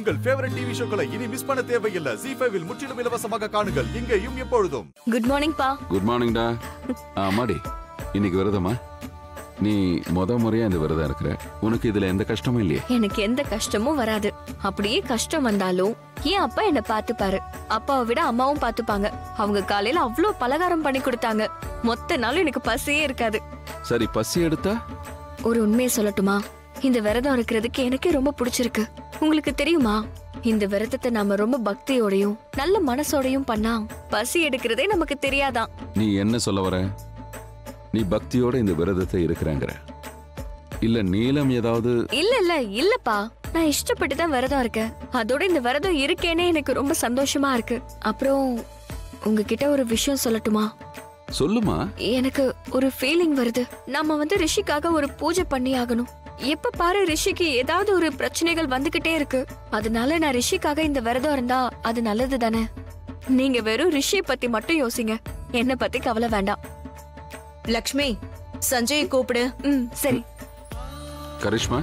உங்கள் favourite TV ஷோக்களை இனி miss பண்ண தேவையில்லை ஜி ஃபைவில் முற்றிலும் இலவசமாக காணுங்கள் இங்கேயும் எப்பொழுதும் குட் மார்னிங் பா குட் மார்னிங்டா ஆமாடி இன்னைக்கு விரதமா நீ முத முறையா இந்த விரதம் இருக்கிற உனக்கு இதுல எந்த கஷ்டமும் இல்லையே எனக்கு எந்த கஷ்டமும் வராது அப்படியே கஷ்டம் வந்தாலும் ஏன் அப்பா என்ன பாத்துப்பாரு அப்பாவை விட அம்மாவும் பாத்துப்பாங்க அவங்க காலையில அவ்ளோ பலகாரம் பண்ணி கொடுத்தாங்க மொத்த நாள் எனக்கு பசியே இருக்காது சரி பசி எடுத்தா ஒரு உண்மையை சொல்லட்டுமா இந்த விரதம் இருக்கிறதுக்கு எனக்கே ரொம்ப பிடிச்சிருக்கு உங்களுக்கு தெரியுமா இந்த விரதத்தை நாம ரொம்ப பக்தியோடையும் நல்ல மனசோடையும் பண்ணா பசி எடுக்கிறதே நமக்கு தெரியாதான் நீ என்ன சொல்ல வர நீ பக்தியோட இந்த விரதத்தை இருக்கிறாங்கிற இல்ல நீலம் ஏதாவது இல்ல இல்ல இல்லப்பா நான் இஷ்டப்பட்டு தான் விரதம் இருக்கேன் அதோட இந்த விரதம் இருக்கேனே எனக்கு ரொம்ப சந்தோஷமா இருக்கு அப்புறம் உங்ககிட்ட ஒரு விஷயம் சொல்லட்டுமா சொல்லுமா எனக்கு ஒரு ஃபீலிங் வருது நம்ம வந்து ரிஷிக்காக ஒரு பூஜை பண்ணி ஆகணும் எப்ப பாரு ரிஷிக்கு ஏதாவது ஒரு பிரச்சனைகள் வந்துகிட்டே இருக்கு அதனால நான் ரிஷிக்காக இந்த விரதம் இருந்தா அது நல்லது தானே நீங்க வெறும் ரிஷியை பத்தி மட்டும் யோசிங்க என்ன பத்தி கவலை வேண்டாம் லக்ஷ்மி சஞ்சயை கூப்பிடு ம் சரி கரிஷ்மா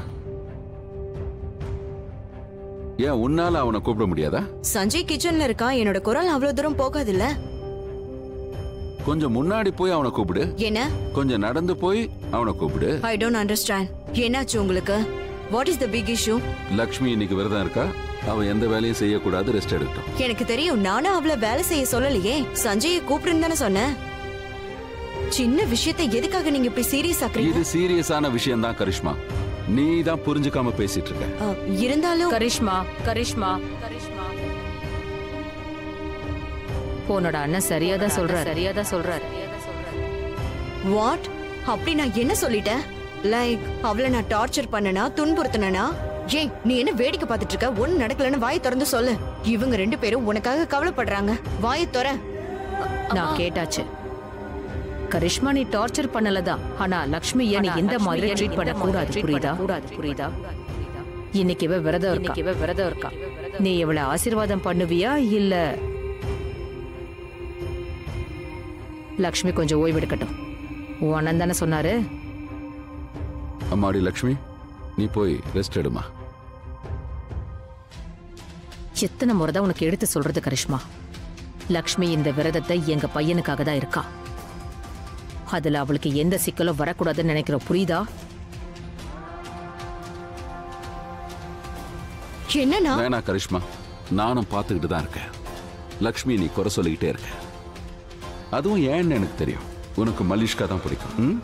ஏன் உன்னால அவனை கூப்பிட முடியாதா சஞ்சய் கிச்சன்ல இருக்கான் என்னோட குரல் அவ்வளவு தூரம் போகாதுல்ல கொஞ்சம் முன்னாடி போய் அவனை கூப்பிடு என்ன கொஞ்சம் நடந்து போய் அவனை கூப்பிடு ஐ டோன்ட் அண்டர்ஸ்டாண்ட் என்னாச்சு உங்களுக்கு what is the big issue Lakshmi இன்னைக்கு விரதம் இருக்கா அவ எந்த வேலையும் செய்யக்கூடாது ரெஸ்ட் எடுக்கட்டும் எனக்கு தெரியும் நானும் அவள வேலை செய்ய சொல்லலையே சஞ்சயை கூப்பிடுன்னு தானே சொன்னேன் சின்ன விஷயத்தை எதுக்காக நீங்க இப்படி சீரியஸ் ஆக்குறீங்க இது சீரியஸான விஷயம் தான் கரிஷ்மா நீ தான் புரிஞ்சுக்காம பேசிட்டு இருக்க அ, இருந்தாலும் கரிஷ்மா கரிஷ்மா கரிஷ்மா உன்னோட அண்ணன் சரியா தான் சொல்றாரு சரியா தான் சொல்றாரு வாட் அப்படி நான் என்ன சொல்லிட்டேன் லைக் அவளை நான் டார்ச்சர் பண்ணனா துன்புறுத்தினா ஏய் நீ என்ன வேடிக்கை பார்த்துட்டு இருக்க ஒண்ணு நடக்கலன்னு வாயை திறந்து சொல்லு இவங்க ரெண்டு பேரும் உனக்காக கவலைப்படுறாங்க வாயை திற நான் கேட்டாச்சு கரிஷ்மா நீ டார்ச்சர் பண்ணலதான் ஆனா லக்ஷ்மி நீ இந்த மாதிரி ட்ரீட் பண்ண கூடாது புரியுதா கூடாது புரியுதா இன்னைக்கு இவ விரதம் இருக்கா இவ விரதம் இருக்கா நீ இவள ஆசீர்வாதம் பண்ணுவியா இல்ல லக்ஷ்மி கொஞ்சம் ஓய்வு எடுக்கட்டும் உன் அண்ணன் தானே சொன்னாரு அம்மாடி லக்ஷ்மி நீ போய் ரெஸ்ட் எடுமா எத்தனை முறை தான் உனக்கு எடுத்து சொல்றது கரிஷ்மா லக்ஷ்மி இந்த விரதத்தை எங்க பையனுக்காக தான் இருக்கா அதுல அவளுக்கு எந்த சிக்கலும் வரக்கூடாதுன்னு நினைக்கிறோம் புரியுதா என்னன்னா வேணா கரிஷ்மா நானும் பார்த்துக்கிட்டு தான் இருக்கேன் லக்ஷ்மி நீ குறை சொல்லிக்கிட்டே இருக்க அதுவும் ஏன்னு எனக்கு தெரியும் உனக்கு மலிஷ்கா தான் பிடிக்கும் ம்?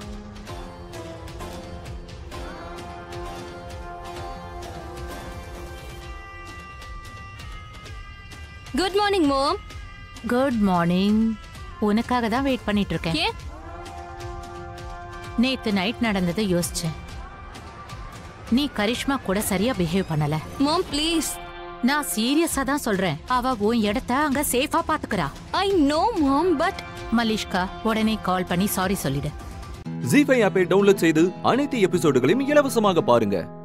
Good morning mom good morning உனக்காக தான் வெயிட் பண்ணிட்டு இருக்கேன் ஏன் நேத்து நைட் நடந்ததை யோசிச்சேன் நீ கரிஷ்மா கூட சரியா பிஹேவ் பண்ணல மோம் ப்ளீஸ் நான் சீரியஸா தான் சொல்றேன் அவ உன் இடத்த அங்க சேஃபா பாத்துக்கிறா I know mom but Malishka உடனே கால் பண்ணி சாரி சொல்லிடு ஜி ஃபைவ் ஆப்பை டவுன்லோட் செய்து அனைத்து எபிசோடுகளையும் இலவசமாக பாருங்க